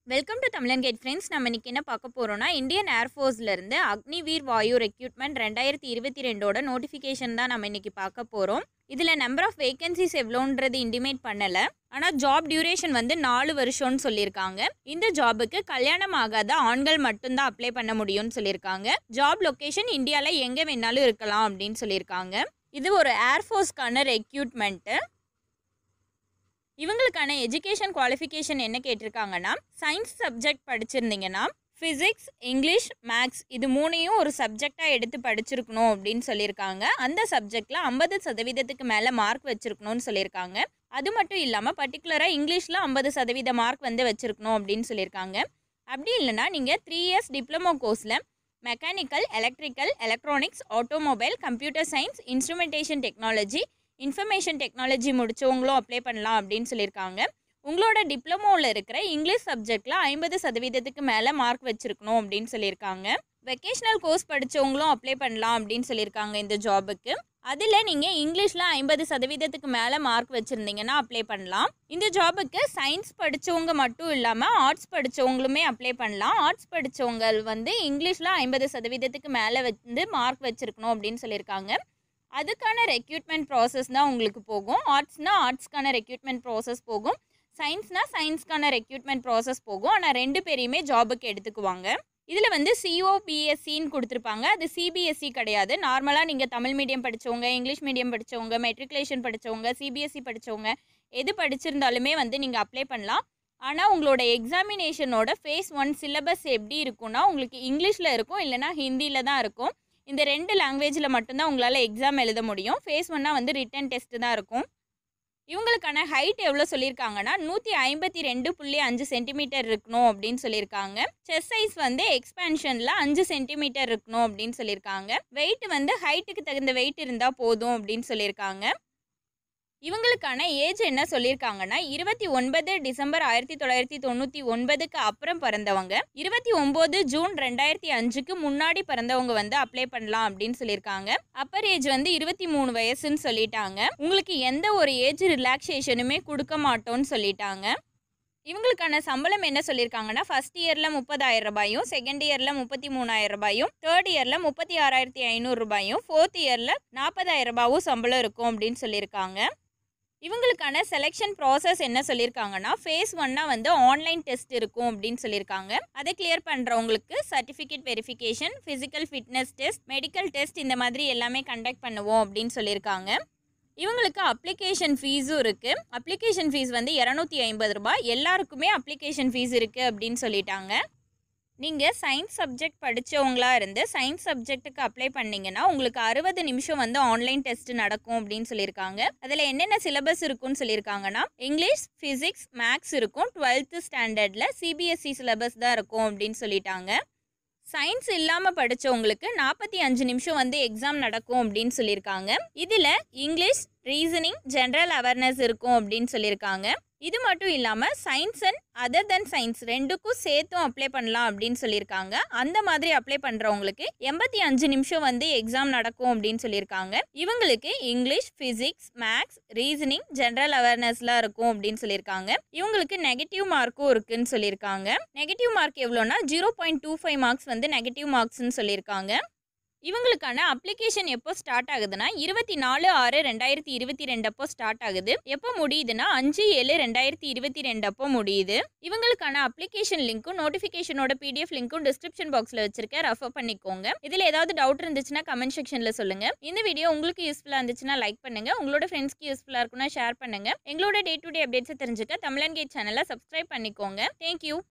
welcome to Tamilan gate friends நம்ம இன்னைக்கு என்ன பார்க்க போகிறோம்னா இந்தியன் ஏர்ஃபோர்ஸ்லேருந்து அக்னிவீர் வாயு ரெக்யூட்மெண்ட் ரெண்டாயிரத்தி இருபத்தி ரெண்டோட நோட்டிஃபிகேஷன் தான் நம்ம இன்னைக்கு பார்க்க போகிறோம் இதில் நம்பர் ஆஃப் வேகன்சிஸ் எவ்வளோன்றது இன்டிமேட் பண்ணலை ஆனால் ஜாப் டியூரேஷன் வந்து நாலு வருஷம்னு சொல்லியிருக்காங்க இந்த ஜாபுக்கு கல்யாணம் ஆகாத ஆண்கள் மட்டும்தான் அப்ளை பண்ண முடியும்னு சொல்லியிருக்காங்க ஜாப் லொக்கேஷன் இந்தியாவில் எங்கே வேணாலும் இருக்கலாம் அப்படின்னு சொல்லியிருக்காங்க இது ஒரு ஏர்ஃபோர்ஸ்க்கான ரெக்யூட்மெண்ட்டு இவங்களுக்கான எஜுகேஷன் குவாலிஃபிகேஷன் என்ன கேட்டிருக்காங்கன்னா சயின்ஸ் சப்ஜெக்ட் படிச்சிருந்தீங்கன்னா ஃபிசிக்ஸ் இங்கிலீஷ் மேக்ஸ் இது மூணையும் ஒரு சப்ஜெக்டாக எடுத்து படிச்சிருக்கணும் அப்படின்னு சொல்லியிருக்காங்க அந்த சப்ஜெக்டில் ஐம்பது சதவீதத்துக்கு மேலே மார்க் வச்சிருக்கணும்னு சொல்லியிருக்காங்க அது மட்டும் இல்லாமல் பர்டிகுலராக இங்கிலீஷில் ஐம்பது சதவீத மார்க் வந்து வச்சிருக்கணும் அப்படின்னு சொல்லியிருக்காங்க அப்படி இல்லைன்னா நீங்கள் த்ரீ இயர்ஸ் டிப்ளமோ கோர்ஸில் mechanical electrical electronics automobile computer science instrumentation technology information technology முடிச்சவங்களும் அப்ளை பண்ணலாம் அப்படின்னு சொல்லியிருக்காங்க உங்களோட டிப்ளமோவில் இருக்கிற இங்கிலீஷ் சப்ஜெக்டில் ஐம்பது சதவீதத்துக்கு மேலே மார்க் வச்சுருக்கணும் அப்படின்னு சொல்லியிருக்காங்க வெக்கேஷ்னல் கோர்ஸ் படித்தவங்களும் அப்ளை பண்ணலாம் அப்படின்னு சொல்லியிருக்காங்க இந்த ஜாபுக்கு அதில் நீங்கள் இங்கிலீஷில் ஐம்பது சதவீதத்துக்கு மேலே மார்க் வச்சுருந்தீங்கன்னா அப்ளை பண்ணலாம் இந்த ஜாபுக்கு சயின்ஸ் படித்தவங்க மட்டும் இல்லாமல் ஆர்ட்ஸ் படித்தவங்களுமே அப்ளை பண்ணலாம் ஆர்ட்ஸ் படித்தவங்க வந்து இங்கிலீஷில் ஐம்பது சதவீதத்துக்கு மேலே வந்து மார்க் வச்சுருக்கணும் அப்படின்னு சொல்லியிருக்காங்க அதுக்கான ரெக்யூட்மெண்ட் ப்ராசஸ் தான் உங்களுக்கு போகும் ஆர்ட்ஸ்னால் ஆர்ட்ஸ்க்கான ரெக்யூட்மெண்ட் ப்ராசஸ் போகும் சயின்ஸ்னால் சயின்ஸ்க்கான ரெக்யூட்மெண்ட் ப்ராசஸ் போகும் ஆனால் ரெண்டு பேரையுமே ஜாபுக்கு எடுத்துக்குவாங்க இதில் வந்து சிஓபிஎஸ்சின்னு கொடுத்துருப்பாங்க அது சிபிஎஸ்சி கிடையாது நார்மலாக நீங்கள் தமிழ் மீடியம் படித்தவங்க இங்கிலீஷ் மீடியம் படித்தவங்க மெட்ரிகுலேஷன் படித்தவங்க சிபிஎஸ்சி படித்தவங்க எது படிச்சிருந்தாலுமே வந்து நீங்கள் அப்ளை பண்ணலாம் ஆனால் உங்களோட எக்ஸாமினேஷனோட ஃபேஸ் ஒன் சிலபஸ் எப்படி இருக்கும்னா உங்களுக்கு இங்கிலீஷில் இருக்கும் இல்லைனா ஹிந்தியில் தான் இருக்கும் இந்த ரெண்டு லாங்குவேஜில் மட்டும்தான் உங்களால் எக்ஸாம் எழுத முடியும் ஃபேஸ் ஒன்னா வந்து ரிட்டன் டெஸ்ட்டு தான் இருக்கும் இவங்களுக்கான ஹைட் எவ்வளோ சொல்லியிருக்காங்கன்னா நூற்றி ஐம்பத்தி ரெண்டு புள்ளி அஞ்சு சென்டிமீட்டர் இருக்கணும் அப்படின்னு சொல்லியிருக்காங்க செஸ் சைஸ் வந்து எக்ஸ்பேன்ஷனில் அஞ்சு சென்டிமீட்டர் இருக்கணும் அப்படின்னு சொல்லியிருக்காங்க வெயிட் வந்து ஹைட்டுக்கு தகுந்த வெயிட் இருந்தால் போதும் அப்படின்னு சொல்லியிருக்காங்க இவங்களுக்கான ஏஜ் என்ன சொல்லியிருக்காங்கன்னா இருபத்தி ஒன்பது டிசம்பர் ஆயிரத்தி தொள்ளாயிரத்தி தொண்ணூற்றி ஒன்பதுக்கு அப்புறம் பிறந்தவங்க இருபத்தி ஒம்பது ஜூன் ரெண்டாயிரத்தி அஞ்சுக்கு முன்னாடி பிறந்தவங்க வந்து அப்ளை பண்ணலாம் அப்படின்னு சொல்லியிருக்காங்க அப்பர் ஏஜ் வந்து இருபத்தி மூணு வயசுன்னு சொல்லிட்டாங்க உங்களுக்கு எந்த ஒரு ஏஜ் ரிலாக்ஸேஷனுமே கொடுக்க மாட்டோம்னு சொல்லிட்டாங்க இவங்களுக்கான சம்பளம் என்ன சொல்லியிருக்காங்கன்னா ஃபர்ஸ்ட் இயரில் முப்பதாயிரம் ரூபாயும் செகண்ட் இயரில் முப்பத்தி மூணாயிரம் ரூபாயும் தேர்ட் இயரில் முப்பத்தி ஆறாயிரத்தி ஐநூறு ரூபாயும் ஃபோர்த் இயரில் நாற்பதாயிரம் ரூபாயும் சம்பளம் இருக்கும் அப்படின்னு சொல்லியிருக்காங்க இவங்களுக்கான செலெக்ஷன் ப்ராசஸ் என்ன சொல்லியிருக்காங்கன்னா ஃபேஸ் ஒன்னா வந்து ஆன்லைன் டெஸ்ட் இருக்கும் அப்படின்னு சொல்லியிருக்காங்க அதை கிளியர் பண்ணுறவங்களுக்கு certificate verification physical fitness test medical test இந்த மாதிரி எல்லாமே கண்டக்ட் பண்ணுவோம் அப்படின்னு சொல்லியிருக்காங்க இவங்களுக்கு அப்ளிகேஷன் ஃபீஸும் இருக்குது அப்ளிகேஷன் ஃபீஸ் வந்து இரநூத்தி ஐம்பது ரூபாய் எல்லாருக்குமே அப்ளிகேஷன் ஃபீஸ் இருக்குது அப்படின்னு சொல்லிட்டாங்க நீங்கள் சயின்ஸ் சப்ஜெக்ட் படித்தவங்களா இருந்து சயின்ஸ் சப்ஜெக்ட்டுக்கு அப்ளை பண்ணிங்கன்னா உங்களுக்கு அறுபது நிமிஷம் வந்து ஆன்லைன் டெஸ்ட் நடக்கும் அப்படின்னு சொல்லியிருக்காங்க அதில் என்னென்ன சிலபஸ் இருக்குன்னு சொல்லியிருக்காங்கன்னா இங்கிலீஷ் ஃபிசிக்ஸ் மேக்ஸ் இருக்கும் டுவெல்த்து ஸ்டாண்டர்டில் சிபிஎஸ்சி சிலபஸ் தான் இருக்கும் அப்படின்னு சொல்லிட்டாங்க சயின்ஸ் இல்லாமல் படித்தவங்களுக்கு நாற்பத்தி அஞ்சு நிமிஷம் வந்து எக்ஸாம் நடக்கும் அப்படின்னு சொல்லியிருக்காங்க இதில் இங்கிலீஷ் ரீசனிங் ஜென்ரல் அவேர்னஸ் இருக்கும் அப்படின்னு சொல்லியிருக்காங்க இது மட்டும் இல்லாமல் science and other than science ரெண்டுக்கும் சேர்த்தும் அப்ளை பண்ணலாம் அப்படின்னு சொல்லியிருக்காங்க அந்த மாதிரி அப்ளை பண்ணுறவங்களுக்கு எண்பத்தி அஞ்சு நிமிஷம் வந்து எக்ஸாம் நடக்கும் அப்படின்னு சொல்லியிருக்காங்க இவங்களுக்கு English physics maths reasoning general அவேர்னஸ்லாம் இருக்கும் அப்படின்னு சொல்லியிருக்காங்க இவங்களுக்கு நெகட்டிவ் மார்க்கும் இருக்குன்னு சொல்லியிருக்காங்க நெகட்டிவ் மார்க் எவ்வளோனா zero point two five marks வந்து நெகட்டிவ் மார்க்ஸ்னு சொல்லியிருக்காங்க இவங்களுக்கான அப்ளிகேஷன் எப்போ ஸ்டார்ட் ஆகுதுன்னா இருபத்தி நாலு ஆறு ரெண்டாயிரத்தி இருபத்தி ரெண்டப்போ ஸ்டார்ட் ஆகுது எப்போ முடியுதுன்னா அஞ்சு ஏழு ரெண்டாயிரத்தி இருபத்தி ரெண்டப்போ முடியுது இவங்களுக்கான அப்ளிகேஷன் லிங்க்கும் நோட்டிஃபிகேஷனோட பிடிஎஃப் லிங்க்கும் டிஸ்கிரிப்ஷன் பாக்ஸில் வச்சிருக்கேன் ரெஃபர் பண்ணிக்கோங்க இதில் ஏதாவது டவுட் இருந்துச்சுன்னா கமெண்ட் செக்ஷனில் சொல்லுங்க இந்த வீடியோ உங்களுக்கு யூஸ்ஃபுல்லாக இருந்துச்சுன்னா லைக் பண்ணுங்க உங்களோட ஃப்ரெண்ட்ஸ்க்கு யூஸ்ஃபுல்லாக இருக்குன்னா ஷேர் பண்ணுங்க எங்களோட டே டு டே அப்டேட்ஸை தெரிஞ்சுக்க தமிழன் கேட் சேனலை சப்ஸ்கிரைப் பண்ணிக்கோங்க தேங்க்யூ